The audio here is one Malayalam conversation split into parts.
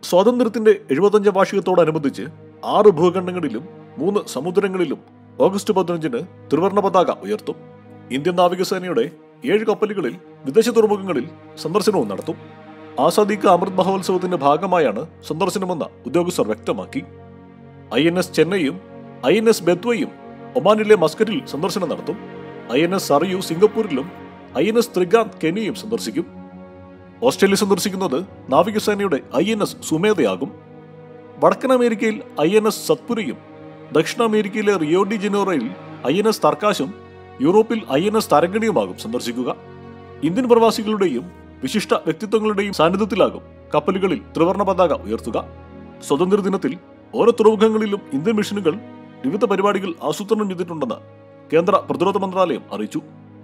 സ്വാതന്ത്ര്യത്തിന്റെ എഴുപത്തഞ്ചാം വാർഷികത്തോടനുബന്ധിച്ച് ആറ് ഭൂഖണ്ഡങ്ങളിലും മൂന്ന് സമുദ്രങ്ങളിലും ഓഗസ്റ്റ് പതിനഞ്ചിന് ത്രിവർണ പതാക ഉയർത്തും ഇന്ത്യൻ നാവികസേനയുടെ ഏഴ് കപ്പലുകളിൽ വിദേശ തുറമുഖങ്ങളിൽ സന്ദർശനവും നടത്തും ആസാദി കാ അമൃത് മഹോത്സവത്തിന്റെ ഭാഗമായാണ് സന്ദർശനമെന്ന് ഉദ്യോഗസ്ഥർ വ്യക്തമാക്കി ഐ എൻ എസ് ചെന്നൈയും ഐ എൻ എസ് ബെത്വയും ഒമാനിലെ മസ്കറ്റിൽ സന്ദർശനം നടത്തും ഐ എൻ എസ് സറിയു സിംഗപ്പൂരിലും ഐ എൻ എസ് ത്രികാന്ത് കെനിയയും സന്ദർശിക്കും ഓസ്ട്രേലിയ സന്ദർശിക്കുന്നത് നാവികസേനയുടെ ഐ എൻ എസ് സുമേധയാകും വടക്കൻ അമേരിക്കയിൽ ഐ എൻ എസ് സത്പുരയും ദക്ഷിണ അമേരിക്കയിലെ റിയോ ഡി ജനോറയിൽ ഐ എൻ എസ് തർക്കാശും യൂറോപ്പിൽ ഐ എൻ എസ് തരംഗണിയുമാകും സന്ദർശിക്കുക ഇന്ത്യൻ പ്രവാസികളുടെയും വിശിഷ്ട വ്യക്തിത്വങ്ങളുടെയും സാന്നിധ്യത്തിലാകും കപ്പലുകളിൽ ത്രിവർണ പതാക ഉയർത്തുക സ്വതന്ത്ര ദിനത്തിൽ ഓരോ തുറമുഖങ്ങളിലും ഇന്ത്യൻ മിഷനുകൾ വിവിധ പരിപാടികൾ ആസൂത്രണം ചെയ്തിട്ടുണ്ടെന്ന് കേന്ദ്ര പ്രതിരോധ മന്ത്രാലയം അറിയിച്ചു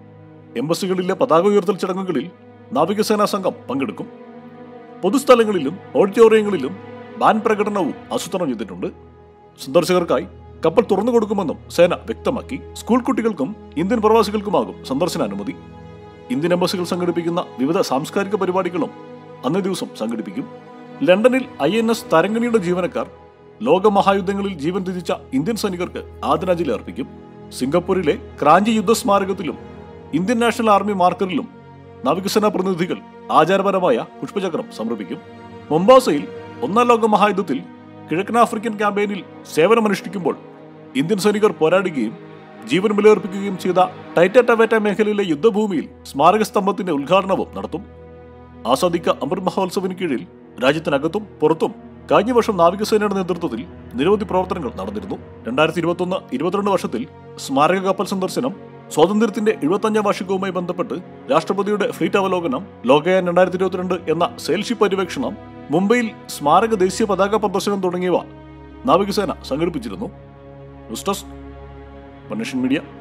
എംബസികളിലെ പതാക ഉയർത്തൽ ചടങ്ങുകളിൽ നാവികസേനാ സംഘം പങ്കെടുക്കും പൊതുസ്ഥലങ്ങളിലും ഓഡിറ്റോറിയങ്ങളിലും ബാൻ പ്രകടനവും ആസൂത്രണം ചെയ്തിട്ടുണ്ട് സന്ദർശകർക്കായി കപ്പൽ തുറന്നു കൊടുക്കുമെന്നും സേന വ്യക്തമാക്കി സ്കൂൾ കുട്ടികൾക്കും ഇന്ത്യൻ പ്രവാസികൾക്കുമാകും സന്ദർശനാനുമതി ഇന്ത്യൻ എംബസികൾ സംഘടിപ്പിക്കുന്ന വിവിധ സാംസ്കാരിക പരിപാടികളും അന്നേ ദിവസം സംഘടിപ്പിക്കും ലണ്ടനിൽ ഐ എൻ എസ് തരംഗണിയുടെ ജീവനക്കാർ ലോകമഹായുദ്ധങ്ങളിൽ ജീവൻ ത്യജിച്ച ഇന്ത്യൻ സൈനികർക്ക് ആദരാഞ്ജലി അർപ്പിക്കും സിംഗപ്പൂരിലെ ക്രാഞ്ചി യുദ്ധസ്മാരകത്തിലും ഇന്ത്യൻ നാഷണൽ ആർമി മാർക്കറിലും നാവികസേനാ പ്രതിനിധികൾ ആചാരപരമായ പുഷ്പചക്രം സമർപ്പിക്കും മൊംബാസയിൽ ഒന്നാം ലോക മഹായുദ്ധത്തിൽ കിഴക്കൻ ആഫ്രിക്കൻ ക്യാമ്പയിനിൽ സേവനമനുഷ്ഠിക്കുമ്പോൾ ഇന്ത്യൻ സൈനികർ പോരാടുകയും ജീവൻ ബലിയർപ്പിക്കുകയും ചെയ്ത ടൈറ്റ ടവേറ്റ മേഖലയിലെ യുദ്ധഭൂമിയിൽ സ്മാരക സ്തംഭത്തിന്റെ ഉദ്ഘാടനവും നടത്തും ആസാദിക്ക അമൃത് മഹോത്സവിന് കീഴിൽ രാജ്യത്തിനകത്തും പുറത്തും കഴിഞ്ഞ വർഷം നാവികസേനയുടെ നേതൃത്വത്തിൽ നിരവധി പ്രവർത്തനങ്ങൾ നടന്നിരുന്നു രണ്ടായിരത്തി ഇരുപത്തൊന്ന് ഇരുപത്തിരണ്ട് വർഷത്തിൽ സ്മാരക കപ്പൽ സന്ദർശനം സ്വാതന്ത്ര്യത്തിന്റെ എഴുപത്തഞ്ചാം വാർഷികവുമായി ബന്ധപ്പെട്ട് രാഷ്ട്രപതിയുടെ ഫ്ലീറ്റ് അവലോകനം ലോകയാൻ രണ്ടായിരത്തി ഇരുപത്തിരണ്ട് എന്ന സെയിൽഷിപ്പ് പര്യവേക്ഷണം മുംബൈയിൽ സ്മാരക ദേശീയ പതാക പ്രദർശനം തുടങ്ങിയവ നാവികസേന സംഘടിപ്പിച്ചിരുന്നു ന്യൂസ് ഡെസ്ക് മനുഷ്യൻ മീഡിയ